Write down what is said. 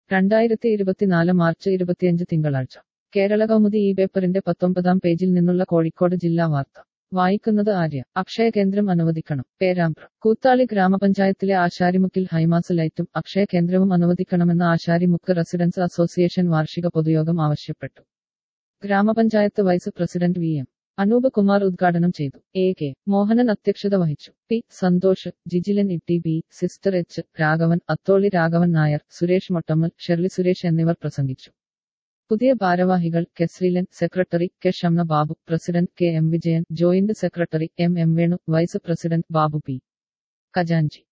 രണ്ടായിരത്തി ഇരുപത്തിനാല് മാർച്ച് ഇരുപത്തിയഞ്ച് തിങ്കളാഴ്ച കേരള കൗമുദി ഈ പേപ്പറിന്റെ പത്തൊമ്പതാം പേജിൽ നിന്നുള്ള കോഴിക്കോട് ജില്ലാ വാർത്ത വായിക്കുന്നത് ആര്യ അക്ഷയ കേന്ദ്രം അനുവദിക്കണം പേരാമ്പ്ര കൂത്താളി ഗ്രാമപഞ്ചായത്തിലെ ആശാരിമുക്കിൽ ഹൈമാസ് ലൈറ്റും അക്ഷയ കേന്ദ്രവും അനുവദിക്കണമെന്ന് ആശാരിമുക്ക് റെസിഡൻസ് അസോസിയേഷൻ വാർഷിക പൊതുയോഗം ആവശ്യപ്പെട്ടു ഗ്രാമപഞ്ചായത്ത് vice president V M Anoop Kumar ഉദ്ഘാടനം ചെയ്തു എ കെ മോഹനൻ അധ്യക്ഷത വഹിച്ചു P Santhosh Jijilan Itti B sister H Raghavan Atholi Raghavan Nair Suresh Mottammal Sherly Suresh എന്നിവർ പ്രസംഗിച്ചു പുതിയ ഭാരവാഹികൾ കെസ്രിലൻ secretary K Shamna Babu president K M Vijayan joint secretary M M Venu vice president Babu P ഖജാൻജി